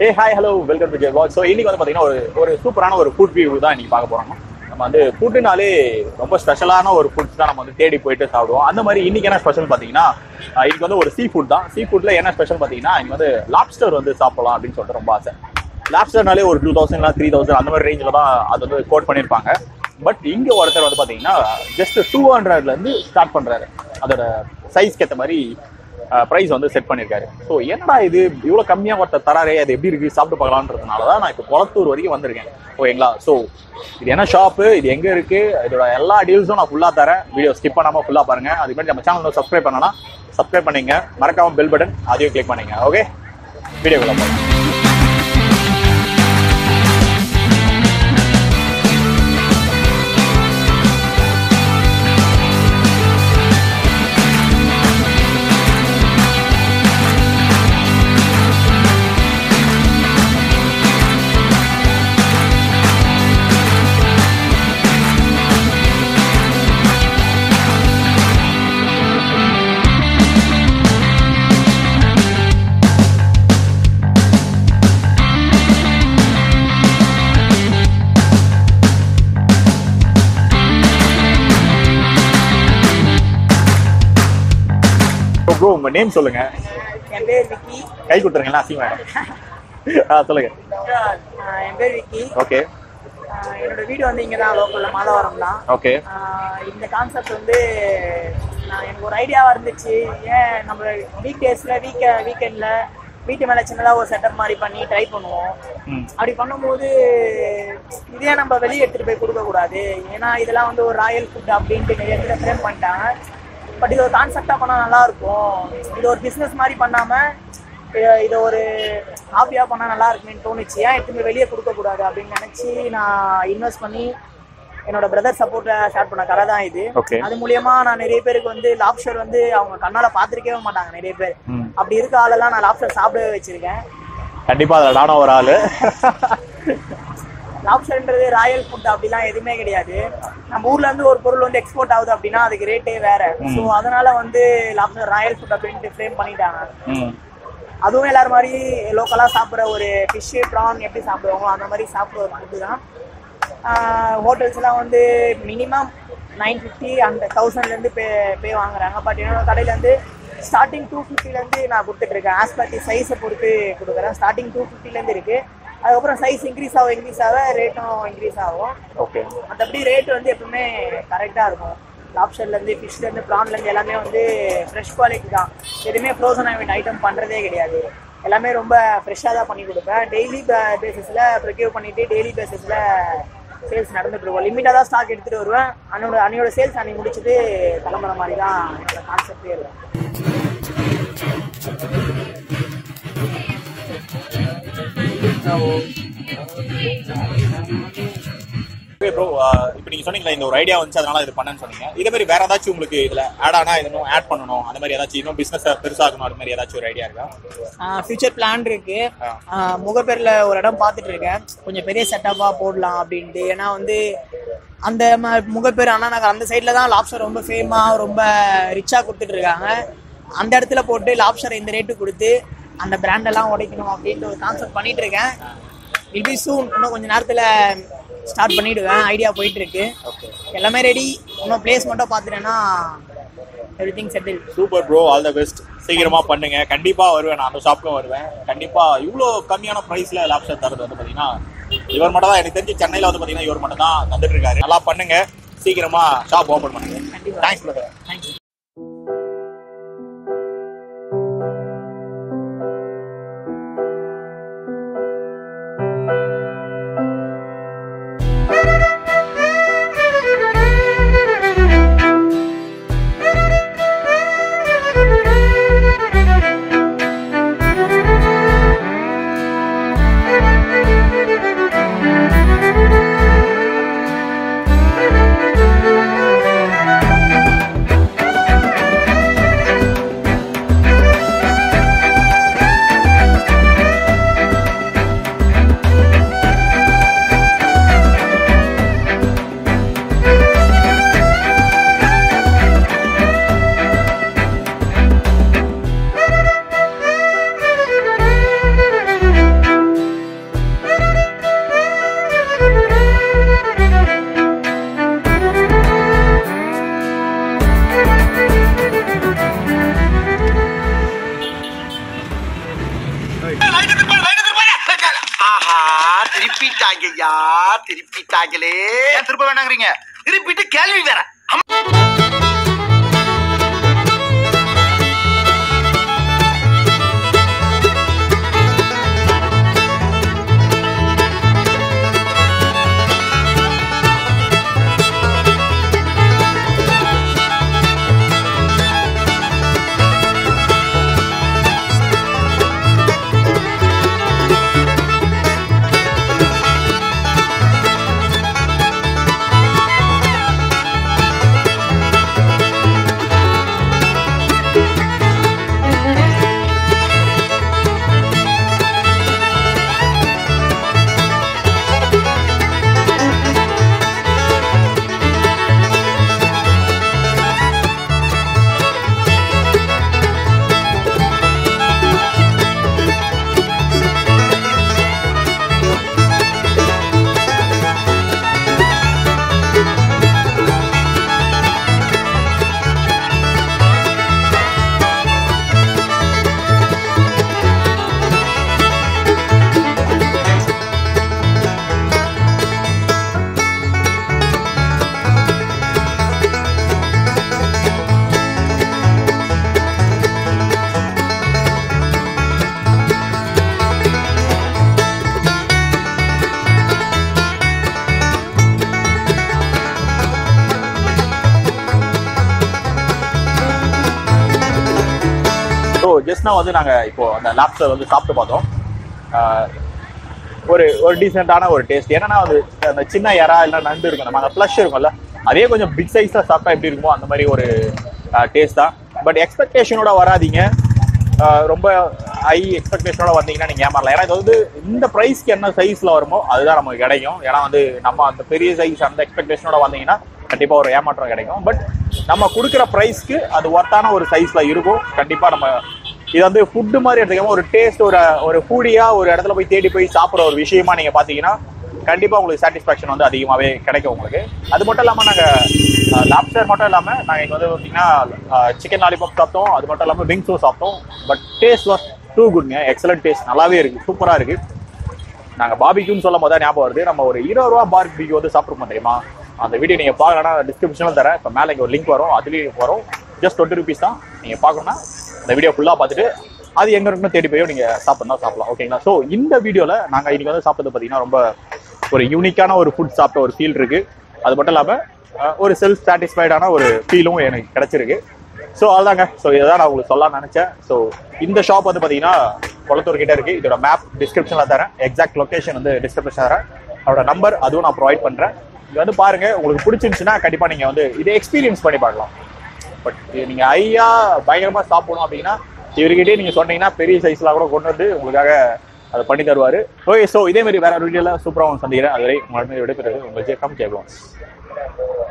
Hey hi hello welcome to J walk so இன்னைக்கு வந்து பார்த்தீங்கன்னா ஒரு ஒரு சூப்பரான ஒரு ஃபுட் வியூ தான் இன்னைக்கு பார்க்க போறோம் நம்ம வந்து ஃபுட்டுனாலே ரொம்ப ஸ்பெஷலான ஒரு ஃபுட்ஸ் தான் நம்ம வந்து தேடி போயிட்டு சாப்பிடுவோம் அந்த மாதிரி இன்னைக்கு என்ன ஸ்பெஷல் பார்த்தீங்கன்னா அஹ் இன்னைக்கு வந்து ஒரு சீ ஃபுட் தான் சீ ஃபுட்ல என்ன ஸ்பெஷல் பார்த்தீங்கன்னா இன்னைக்கு வந்து லாப்ஸ்டர் வந்து சாப்பிடலாம் அப்படின்னு சொல்லிட்டு ரொம்ப ஆசை லாப்ஸ்டர்னாலே ஒரு டூ தௌசண்ட் த்ரீ தௌசண்ட் அந்த மாதிரி ரேஞ்சில் தான் அது வந்து கோட் பண்ணியிருப்பாங்க பட் இங்க ஒருத்தர் வந்து பார்த்தீங்கன்னா ஜஸ்ட் டூ ஹண்ட்ரட்லேருந்து ஸ்டார்ட் பண்றாரு அதோட சைஸ்க்கு ஏற்ற மாதிரி ப்ரைஸ் வந்து செட் பண்ணியிருக்காரு ஸோ என்னடா இது இவ்வளோ கம்மியாக ஒருத்தர் தராரே அது எப்படி இருக்கு சாப்பிட்டு பார்க்கலான்றதுனால தான் நான் இப்போ குளத்தூர் வரைக்கும் வந்திருக்கேன் ஓகேங்களா ஸோ இது என்ன ஷாப்பு இது எங்கே இருக்கு இதோட எல்லா டீல்ஸும் நான் ஃபுல்லாக தரேன் வீடியோ ஸ்கிப் பண்ணாமல் ஃபுல்லாக பாருங்க அதுக்கு மாதிரி நம்ம சேனல் சப்ஸ்கிரைப் பண்ணனா சப்ஸ்கிரைப் பண்ணீங்க மறக்காம பெல் பட்டன் அதையும் கிளிக் பண்ணீங்க ஓகே வீடியோக்குள்ள போகலாம் ப்ரோ உங்க நேம் சொல்லுங்க என் பேர் விக்கி கை கொடுத்துருங்களா சி மேடம் ஆ சொல்லுங்க ஆஹ் என் பேர் விக்கி ஓகே ஆஹ் என்னோட வீடு வந்து இங்கே தான் லோக்கலில் மாதவரம் தான் ஓகே ஆஹ் இந்த கான்செப்ட் வந்து நான் எனக்கு ஒரு ஐடியாவாக இருந்துச்சு ஏன் நம்ம வீக் டேஸில் வீக்க வீக்கெண்டில் வீட்டு மேலே சின்னதாக ஒரு செட்டப் மாதிரி பண்ணி ட்ரை பண்ணுவோம் ம் அப்படி பண்ணும்போது இதே நம்ம வெளியே எடுத்துகிட்டு போய் கொடுக்கக்கூடாது ஏன்னா இதெல்லாம் வந்து ஒரு ராயல் ஃபுட் அப்படின்ட்டு நிறைய பேர் ஃப்ரேம் பண்ணிட்டாங்க பட் இது ஒரு கான்செப்டாக பண்ணால் நல்லா இருக்கும் இது ஒரு பிஸ்னஸ் மாதிரி பண்ணாமல் இதை ஒரு ஹாபியாக பண்ணால் நல்லா இருக்குமேன்னு தோணுச்சு ஏன் எடுத்து போய் வெளியே கொடுக்கக்கூடாது அப்படின்னு நினச்சி நான் இன்வெஸ்ட் பண்ணி என்னோட பிரதர் சப்போர்ட்டை ஸ்டார்ட் பண்ண கடை தான் இது Okay. அது மூலியமா நான் நிறைய பேருக்கு வந்து லாப்ஸ்டர் வந்து அவங்க கண்ணால பார்த்துருக்கவே மாட்டாங்க நிறைய பேர் ம் அப்படி இருக்க ஆளெல்லாம் நான் லாப்ஸ்டர் சாப்பிடவே வச்சிருக்கேன் கண்டிப்பா அதில் நானும் ஒரு ஆளு லாப்ஸ்டர்ன்றது ராயல் ஃபுட் அப்படிலாம் எதுவுமே கிடையாது நம்ம ஊர்ல இருந்து ஒரு பொருள் வந்து எக்ஸ்போர்ட் ஆகுது அப்படின்னா அதுக்கு ரேட்டே வேற ஸோ அதனால வந்து லாப்ஸ்டர் ராயல் ஃபுட் அப்படின்ட்டு ஃப்ரேம் பண்ணிட்டாங்க ம் அதுவும் எல்லாரும் மாதிரி லோக்கலாக சாப்பிட்ற ஒரு ஃபிஷ்ஷு ப்ரான் எப்படி சாப்பிடுவாங்க அந்த மாதிரி சாப்பிட்ற ஒரு ஃபுட்டு தான் ஹோட்டல்ஸ்லாம் வந்து மினிமம் நைன் ஃபிஃப்டி அந்த தௌசண்ட்லேருந்து பே பே வாங்குறாங்க பட் என்னோட கடையில் வந்து ஸ்டார்டிங் டூ ஃபிஃப்டிலேருந்து நான் கொடுத்துட்ருக்கேன் ஆஸ்பர்டி சைஸை பொறுத்து கொடுக்குறேன் ஸ்டார்டிங் டூ ஃபிஃப்டிலேருந்து இருக்குது அதுக்கப்புறம் சைஸ் இன்க்ரீஸ் ஆகும் இன்க்ரீஸ் ஆக ரேட்டும் இன்க்ரீஸ் ஆகும் ஓகே மற்றபடி ரேட் வந்து எப்பவுமே கரெக்டாக இருக்கும் லாப்ஸ்டர்லேருந்து ஃபிஷ்லேருந்து ப்ரான்லேருந்து எல்லாமே வந்து ஃப்ரெஷ் குவாலிட்டி தான் எதுவுமே ஃப்ரோசன் ஐட்டம் பண்ணுறதே கிடையாது எல்லாமே ரொம்ப ஃப்ரெஷ்ஷாக தான் பண்ணி கொடுப்பேன் டெய்லி பேசிஸில் ப்ரிக்யூர் பண்ணிவிட்டு டெய்லி பேசிஸில் சேல்ஸ் நடந்துட்டு இருக்கும் லிமிட்டாக தான் ஸ்டாக் எடுத்துகிட்டு வருவேன் அன்னோட அன்னையோட சேல்ஸ் அன்னைக்கு முடிச்சுட்டு கிளம்புற மாதிரி தான் என்னோட கான்செப்டே இருக்கும் ஓகே ப்ரோ இப்போ நீங்க சொன்னீங்களா இந்த ஒரு ஐடியா வந்துச்சு அதனால இது பண்ணேன்னு சொன்னீங்க இதே மாதிரி வேற ஏதாச்சும் உங்களுக்கு இதுல ஆட் ஆனா இன்னும் ஆட் பண்ணணும் அந்த மாதிரி ஏதாச்சும் இன்னும் பிசினஸ் பெருசாகணும் அது மாதிரி ஏதாச்சும் ஒரு ஐடியா இருக்கா ஃபியூச்சர் பிளான் இருக்கு ஆ. ஆஹ் முகப்பேர்ல ஒரு இடம் பார்த்துட்டு இருக்கேன் கொஞ்சம் பெரிய செட்டப்பா போடலாம் அப்படின்ட்டு ஏன்னா வந்து அந்த ம- முகப்பேர் அண்ணா நகர் அந்த சைடில் தான் லாப்ஸ்டர் ரொம்ப ஃபேமா ரொம்ப ரிச்சா கொடுத்துட்டு இருக்காங்க அந்த இடத்துல போட்டு லாப்ஸ்டர் இந்த ரேட்டு கொடுத்து அந்த பிராண்டெல்லாம் உடைக்கணும் அப்படின்ட்டு ஒரு கான்செப்ட் பண்ணிட்டு இருக்கேன் வில் பி சூன் இன்னும் கொஞ்சம் நேரத்தில் ஸ்டார்ட் பண்ணிடுவேன் ஐடியா போயிட்டு இருக்கு ஓகே எல்லாமே ரெடி இன்னும் பிளேஸ் மட்டும் பார்த்துட்டேன்னா everything settle super bro all the best சீக்கிரமா பண்ணுங்க கண்டிப்பா வருவேன் நான் அந்த ஷாப்புக்கும் வருவேன் கண்டிப்பா இவ்வளோ கம்மியான பிரைஸ்ல லாப்ஸ்டர் தரது வந்து பாத்தீங்கன்னா இவர் மட்டும் தான் எனக்கு தெரிஞ்சு சென்னையில வந்து பாத்தீங்கன்னா இவர் மட்டும் தான் தந்துட்டு இருக்காரு நல்லா பண்ணுங்க சீக்கிரமா ஷாப் ஓபன் பண்ணுங்க கண்டிப்பா. Thanks brother thank you Thank you. ஆஹா திருப்பிட்டாங்கய்யா திருப்பிட்டாங்களே திருப்ப வேணாங்கிறீங்க திருப்பிட்டு கேள்வி வேற ஸோ ஜஸ்ட்னா வந்து நாங்கள் இப்போ அந்த லாப்ஸை வந்து சாப்பிட்டு பார்த்தோம் ஆஹ் ஒரு ஒரு டீசெண்டான ஒரு டேஸ்ட் என்னன்னா அது அந்த சின்ன இறா இல்லை நண்டு இருக்கும் நம்ம அந்த ஃப்ளஷ் இருக்கும்ல அதே கொஞ்சம் பிக் சைஸில் சாப்பிட்டா எப்படி இருக்குமோ அந்த மாதிரி ஒரு டேஸ்ட் தான் பட் எக்ஸ்பெக்டேஷனோட வராதீங்க ஆஹ் ரொம்ப ஹை எக்ஸ்பெக்டேஷனோட வந்தீங்கன்னா நீங்கள் ஏமாறலாம் ஏன்னா இது வந்து இந்த ப்ரைஸ்க்கு என்ன சைஸில் வருமோ அதுதான் நமக்கு கிடைக்கும் ஏன்னா வந்து நம்ம அந்த பெரிய சைஸ் அந்த எக்ஸ்பெக்டேஷனோட வந்தீங்கன்னா கண்டிப்பாக ஒரு ஏமாற்றம் கிடைக்கும் பட் நம்ம கொடுக்குற ப்ரைஸ்க்கு அது ஒர்த்தான ஒரு சைஸில் இருக்கும் கண்டிப்பாக நம்ம இது வந்து ஃபுட்டு மாதிரி எடுத்துக்காம ஒரு டேஸ்ட் ஒரு ஒரு ஃபுடியா ஒரு இடத்துல போய் தேடி போய் சாப்பிட்ற ஒரு விஷயமா நீங்க பாத்தீங்கன்னா கண்டிப்பா உங்களுக்கு சாட்டிஸ்ஃபேக்ஷன் வந்து அதிகமாவே கிடைக்கும் உங்களுக்கு அது மட்டும் இல்லாம நாங்க லாப்ஸ்டர் மட்டும் இல்லாம நாங்க இங்க வந்து பாத்தீங்கன்னா சிக்கன் லாலிபாப் சாப்பிட்டோம் அது மட்டும் இல்லாம விங்ஸும் சாப்பிட்டோம் பட் டேஸ்ட் வாஸ் டூ குட்ங்க எக்ஸலண்ட் டேஸ்ட் நல்லாவே இருக்கு சூப்பரா இருக்கு நாங்க பாபிக்யூன்னு சொல்லும் போது தான் ஞாபகம் வருது நம்ம ஒரு இருபது ரூபா பார்பிக்யூ வந்து சாப்பிட்ருப்போம் தெரியுமா அந்த வீடியோ நீங்க பார்க்கலன்னா டிஸ்கிரிப்ஷனில் தரேன் இப்போ மேலே இங்கே ஒரு லிங்க் வரும் அதுலேயும் வரும் ஜஸ்ட் டுவெண்ட்டி ருபீஸ் தான் நீங்க பார்க்கணும்னா இந்த வீடியோ ஃபுல்லாக பார்த்துட்டு அது எங்க இருக்குன்னு தேடி போய் நீங்க சாப்பிடணும் சாப்பிடலாம் ஓகேங்களா ஸோ இந்த வீடியோல நாங்க இன்னைக்கு வந்து சாப்பிட்டது பார்த்தீங்கன்னா ரொம்ப ஒரு யூனிக்கான ஒரு ஃபுட் சாப்பிட்ட ஒரு ஃபீல் இருக்கு அது மட்டும் இல்லாம அஹ், ஒரு செல்ஃப் சாட்டிஸ்ஃபைடான ஒரு ஃபீலும் எனக்கு கிடைச்சிருக்கு ஸோ அதுதாங்க ஸோ இதை தான் நான் உங்களுக்கு சொல்லலாம்னு நினைச்சேன் ஸோ இந்த ஷாப் வந்து பார்த்தீங்கன்னா குளத்தூர் கிட்ட இருக்கு இதோட மேப் டிஸ்கிரிப்ஷனில் தரேன் எக்ஸாக்ட் லொகேஷன் வந்து டிஸ்கிரிப்ஷன் தரேன் அவரோட நம்பர் அதுவும் நான் ப்ரொவைட் பண்றேன் இது வந்து பாருங்க உங்களுக்கு பிடிச்சிருந்துச்சுன்னா கண்டிப்பா நீங்க வந்து இதை எக்ஸ்பீரியன்ஸ் பண்ணி பார்க்கலாம் பட் நீங்க ஐயா பயங்கரமா சாப்பிடணும் அப்படின்னா இவர்கிட்டயே நீங்க சொன்னீங்கன்னா பெரிய சைஸ்ல கூட கொண்டு வந்து உங்களுக்காக அதை பண்ணி தருவாரு ஓகே ஸோ இதே மாதிரி வேற வீடியோல சூப்பராக சந்திக்கிறேன் அதுவரை உங்களிடம் விடைபெறுவது உங்கள் ஜெயம் கேட்கலாம்